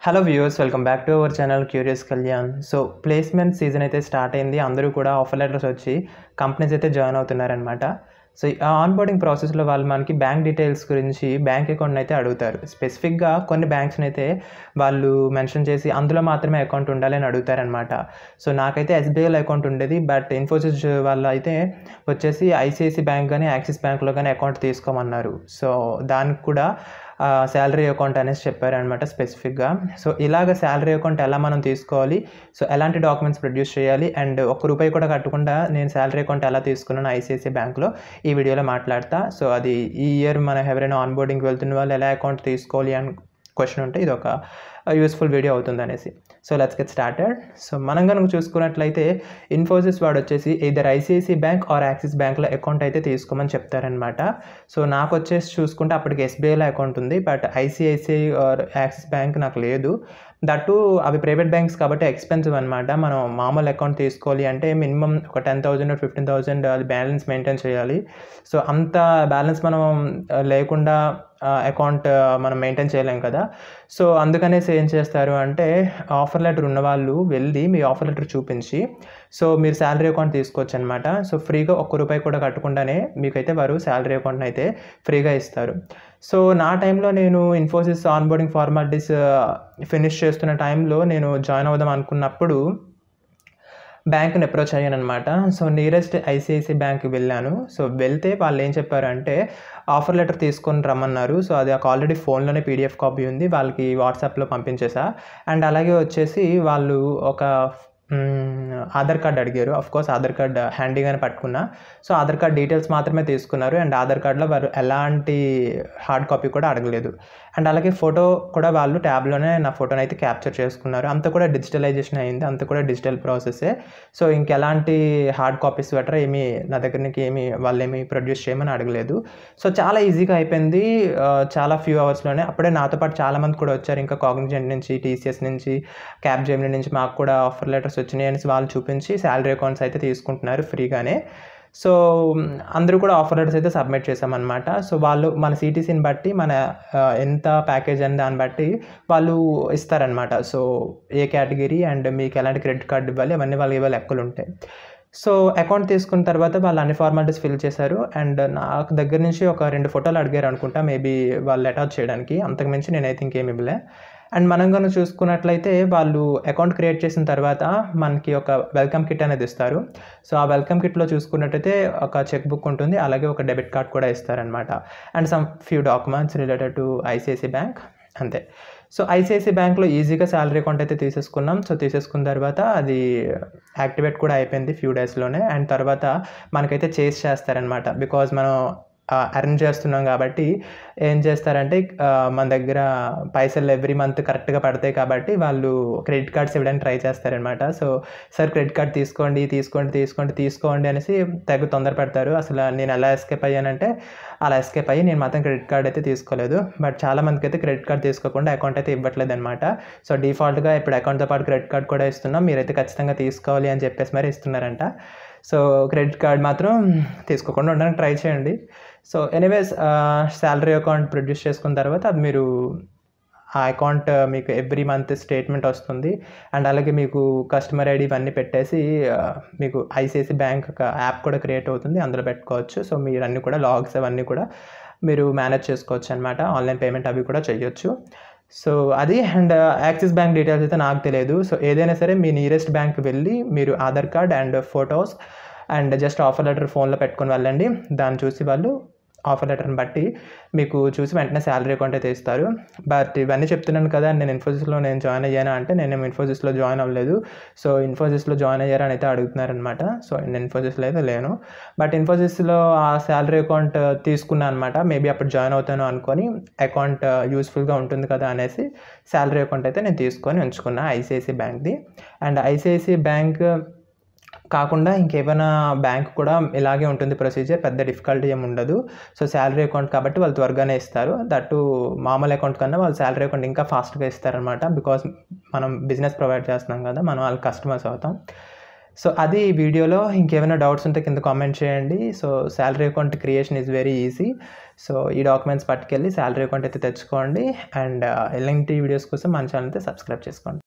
hello viewers welcome back to our channel curious Kalyan so placement season అయితే start అయింది అందరూ కూడా ఆఫర్ లెటర్స్ వచ్చి కంపెనీస్ అయితే జాయిన్ అవుతున్నారనమాట సో ఆ ఆన్బోర్డింగ్ ప్రాసెస్లో వాళ్ళు మనకి బ్యాంక్ డీటెయిల్స్ గురించి బ్యాంక్ అకౌంట్ అయితే అడుగుతారు స్పెసిఫిక్గా కొన్ని బ్యాంక్స్ని అయితే వాళ్ళు మెన్షన్ చేసి అందులో మాత్రమే అకౌంట్ ఉండాలి అని అడుగుతారనమాట సో నాకైతే ఎస్బీఐలో అకౌంట్ ఉండేది బట్ ఇన్ఫోసిస్ వాళ్ళు అయితే వచ్చేసి ఐసిఐసి బ్యాంక్ కానీ యాక్సిస్ బ్యాంక్లో కానీ అకౌంట్ తీసుకోమన్నారు సో దానికి కూడా శాలరీ అకౌంట్ అనేసి చెప్పారనమాట స్పెసిఫిక్గా సో ఇలాగ శాలరీ అకౌంట్ ఎలా మనం తీసుకోవాలి సో ఎలాంటి డాక్యుమెంట్స్ ప్రొడ్యూస్ చేయాలి అండ్ ఒక్క రూపాయి కూడా కట్టకుండా నేను శాలరీ అకౌంట్ ఎలా తీసుకున్నాను ఐసిఐసి బ్యాంక్లో ఈ వీడియోలో మాట్లాడతా సో అది ఈ ఇయర్ మన ఎవరైనా ఆన్బోర్డింగ్కి వెళ్తున్న వాళ్ళు ఎలా అకౌంట్ తీసుకోవాలి అని క్వశ్చన్ ఉంటే ఇది ఒక యూస్ఫుల్ వీడియో అవుతుంది అనేసి so let's get started so మనం కనుక చూసుకున్నట్లయితే ఇన్ఫోసిస్ వాడు వచ్చేసి ఇద్దరు ఐసిఐసి బ్యాంక్ ఆర్ యాక్సిస్ బ్యాంక్లో అకౌంట్ అయితే తీసుకోమని చెప్తారనమాట సో నాకు వచ్చేసి చూసుకుంటే అప్పటికి ఎస్బీఐలో అకౌంట్ ఉంది but ICICI or Axis bank నాకు లేదు దట్టు అవి ప్రైవేట్ బ్యాంక్స్ కాబట్టి ఎక్స్పెన్సివ్ అనమాట మనం మామూలు అకౌంట్ తీసుకోవాలి అంటే మినిమం ఒక టెన్ థౌజండ్ ఫిఫ్టీన్ థౌజండ్ అది బ్యాలెన్స్ మెయింటైన్ చేయాలి సో అంత బ్యాలెన్స్ మనం ఆ, లేకుండా అకౌంట్ మనం మెయింటైన్ చేయలేం కదా సో అందుకనేసి ఏం చేస్తారు అంటే ఆఫర్ లెటర్ ఉన్నవాళ్ళు వెళ్ళి మీ ఆఫర్ లెటర్ చూపించి సో మీరు శాలరీ అకౌంట్ తీసుకోవచ్చు అనమాట సో ఫ్రీగా ఒక్క రూపాయి కూడా కట్టకుండానే మీకైతే వారు శాలరీ అకౌంట్ అయితే ఫ్రీగా ఇస్తారు సో నా టైంలో నేను ఇన్ఫోసిస్ ఆన్బోర్డింగ్ ఫార్మాలిటీస్ ఫినిష్ చేస్తున్న టైంలో నేను జాయిన్ అవుదాం అనుకున్నప్పుడు బ్యాంక్ని అప్రోచ్ అయ్యాను అనమాట సో నియరెస్ట్ ఐసిఐసి బ్యాంక్కి వెళ్ళాను సో వెళ్తే వాళ్ళు ఏం చెప్పారంటే ఆఫర్ లెటర్ తీసుకొని రమ్మన్నారు సో అది ఒక ఆల్రెడీ ఫోన్లోనే పీడిఎఫ్ కాపీ ఉంది వాళ్ళకి వాట్సాప్లో పంపించేసా అండ్ అలాగే వచ్చేసి వాళ్ళు ఒక మ్మ్, ఆధార్ కార్డ్ అడిగారు అఫ్ కోర్స్ ఆధార్ కార్డ్ హ్యాండీగానే పట్టుకున్నా సో ఆధార్ కార్డ్ డీటెయిల్స్ మాత్రమే తీసుకున్నారు అండ్ ఆధార్ కార్డ్లో వారు ఎలాంటి హార్డ్ కాపీ కూడా అడగలేదు అండ్ అలాగే ఫోటో కూడా వాళ్ళు ట్యాబ్లోనే నా ఫోటోని అయితే క్యాప్చర్ చేసుకున్నారు అంతా కూడా డిజిటలైజేషన్ అయింది అంతా కూడా డిజిటల్ ప్రాసెసే సో ఇంకెలాంటి హార్డ్ కాపీస్ గట్రా ఏమీ నా దగ్గర నుంచి ఏమి వాళ్ళు ఏమి ప్రొడ్యూస్ చేయమని అడగలేదు సో చాలా ఈజీగా అయిపోయింది ఆ, చాలా ఫ్యూ అవర్స్లోనే అప్పుడే నాతో పాటు చాలామంది కూడా వచ్చారు ఇంకా కాగ్నిజెంట్ నుంచి టీసీఎస్ నుంచి క్యాబ్ జెమిని నుంచి మాకు కూడా ఆఫర్ లెటర్స్ వచ్చినాయి అనేసి వాళ్ళు చూపించి శాలరీ అకౌంట్స్ అయితే తీసుకుంటున్నారు ఫ్రీగానే సో మ్, అందరూ కూడా ఆఫర్ లెటర్స్ అయితే సబ్మిట్ చేసామన్నమాట సో వాళ్ళు మన సిటీసీని బట్టి మన ఆ, ఎంత ప్యాకేజ్ అని దాన్ని బట్టి వాళ్ళు ఇస్తారనమాట సో ఏ కేటగిరీ అండ్ మీకు ఎలాంటి క్రెడిట్ కార్డు ఇవ్వాలి అవన్నీ వాళ్ళకి ఇవ్వాలి లెక్కలు ఉంటాయి సో అకౌంట్ తీసుకున్న తర్వాత వాళ్ళు అన్ని ఫార్మాలిటీస్ ఫిల్ చేశారు అండ్ నాకు దగ్గర నుంచి ఒక రెండు ఫోటోలు అడిగారు అనుకుంటా మేబీ వాళ్ళు అటాచ్ చేయడానికి అంతకుమించి నేనైతే ఇంకేమి ఇవ్వలే అండ్ మనం కనుక చూసుకున్నట్లయితే వాళ్ళు అకౌంట్ క్రియేట్ చేసిన తర్వాత మనకి ఒక వెల్కమ్ కిట్ అనేది ఇస్తారు సో ఆ వెల్కమ్ కిట్లో చూసుకున్నట్టయితే ఒక చెక్ బుక్ ఉంటుంది అలాగే ఒక డెబిట్ కార్డ్ కూడా ఇస్తారనమాట and some few documents related to ICICI bank అంతే సో ఐసిఐసి బ్యాంక్లో ఈజీగా శాలరీ అకౌంట్ అయితే తీసేసుకున్నాం సో తీసేసుకున్న తర్వాత అది యాక్టివేట్ కూడా అయిపోయింది ఫ్యూ డేస్లోనే అండ్ తర్వాత మనకైతే చేస్ చేస్తారనమాట బికాజ్ మనం అర్న్ చేస్తున్నాం కాబట్టి ఏం చేస్తారంటే ఆ, మన దగ్గర పైసలు ఎవ్రీ మంత్ కరెక్ట్గా పడతాయి కాబట్టి వాళ్ళు క్రెడిట్ కార్డ్స్ ఇవ్వడానికి ట్రై చేస్తారనమాట సో సార్ క్రెడిట్ కార్డ్ తీసుకోండి తీసుకోండి తీసుకోండి తీసుకోండి అనేసి తెగ తొందర పెడతారు అసలు నేను ఎలా ఎస్కేప్ అయ్యానంటే అలా ఎస్కేప్ అయ్యి నేను మాత్రం క్రెడిట్ కార్డ్ అయితే తీసుకోలేదు బట్ చాలా మందికి అయితే క్రెడిట్ కార్డ్ తీసుకోకుండా అకౌంట్ అయితే ఇవ్వట్లేదు అనమాట సో డిఫాల్ట్గా ఇప్పుడు అకౌంట్తో పాటు క్రెడిట్ కార్డ్ కూడా ఇస్తున్నాం మీరైతే ఖచ్చితంగా తీసుకోవాలి అని చెప్పేసి మరి ఇస్తున్నారంట సో క్రెడిట్ కార్డ్ మాత్రం తీసుకోకుండా ఉండడానికి ట్రై చేయండి so anyways salary account produce చేసుకున్న తర్వాత అది మీరు ఆ అకౌంట్ మీకు ఎవ్రీ మంత్ స్టేట్మెంట్ వస్తుంది అండ్ అలాగే మీకు కస్టమర్ ఐడి ఇవన్నీ పెట్టేసి ఆ, మీకు ఐసిఐసి బ్యాంక్ ఒక యాప్ కూడా క్రియేట్ అవుతుంది అందులో పెట్టుకోవచ్చు సో మీరు అన్నీ కూడా లాగ్స్ అవన్నీ కూడా మీరు మేనేజ్ చేసుకోవచ్చు అనమాట ఆన్లైన్ పేమెంట్ అవి కూడా చేయొచ్చు సో అది అండ్ యాక్సిస్ బ్యాంక్ డీటెయిల్స్ అయితే నాకు తెలియదు సో ఏదైనా సరే మీ నియరెస్ట్ బ్యాంక్ వెళ్ళి మీరు Aadhaar card and photos and just offer letter ఫోన్లో పెట్టుకొని వెళ్ళండి దాన్ని చూసి వాళ్ళు ఆఫర్ లెటర్ని బట్టి మీకు చూసి వెంటనే శాలరీ అకౌంట్ అయితే ఇస్తారు బట్ ఇవన్నీ చెప్తున్నాను కదా నేను ఇన్ఫోసిస్లో నేను జాయిన్ అయ్యానా అంటే నేను ఇన్ఫోసిస్లో జాయిన్ అవ్వలేదు సో ఇన్ఫోసిస్లో జాయిన్ అయ్యారని అయితే అడుగుతున్నారనమాట సో నేను ఇన్ఫోసిస్లో అయితే లేను బట్ ఇన్ఫోసిస్లో ఆ శాలరీ అకౌంట్ తీసుకున్నాను అనమాట మేబీ అప్పుడు జాయిన్ అవుతాను అనుకొని అకౌంట్ యూస్ఫుల్గా ఉంటుంది కదా అనేసి శాలరీ అకౌంట్ అయితే నేను తీసుకొని ఉంచుకున్నా ఐసిఐసి బ్యాంక్ది అండ్ ఐసిఐసి బ్యాంక్ కాకుండా ఇంకేమైనా బ్యాంక్ కూడా ఇలాగే ఉంటుంది ప్రొసీజర్ పెద్ద డిఫికల్టీ ఏమి ఉండదు సో శాలరీ అకౌంట్ కాబట్టి వాళ్ళు త్వరగానే ఇస్తారు దట్టు మామూలు అకౌంట్ కన్నా వాళ్ళు శాలరీ అకౌంట్ ఇంకా ఫాస్ట్గా ఇస్తారనమాట బికాస్ మనం బిజినెస్ ప్రొవైడ్ చేస్తున్నాం కదా మనం వాళ్ళ కస్టమర్స్ అవుతాం సో అది ఈ వీడియోలో ఇంకేమైనా డౌట్స్ ఉంటే కింద కామెంట్ చేయండి so salary account creation is very easy so ఈ డాక్యుమెంట్స్ పట్టుకెళ్ళి శాలరీ అకౌంట్ అయితే తెచ్చుకోండి అండ్ ఎలాంటి వీడియోస్ కోసం మన ఛానల్ అయితే సబ్స్క్రైబ్ చేసుకోండి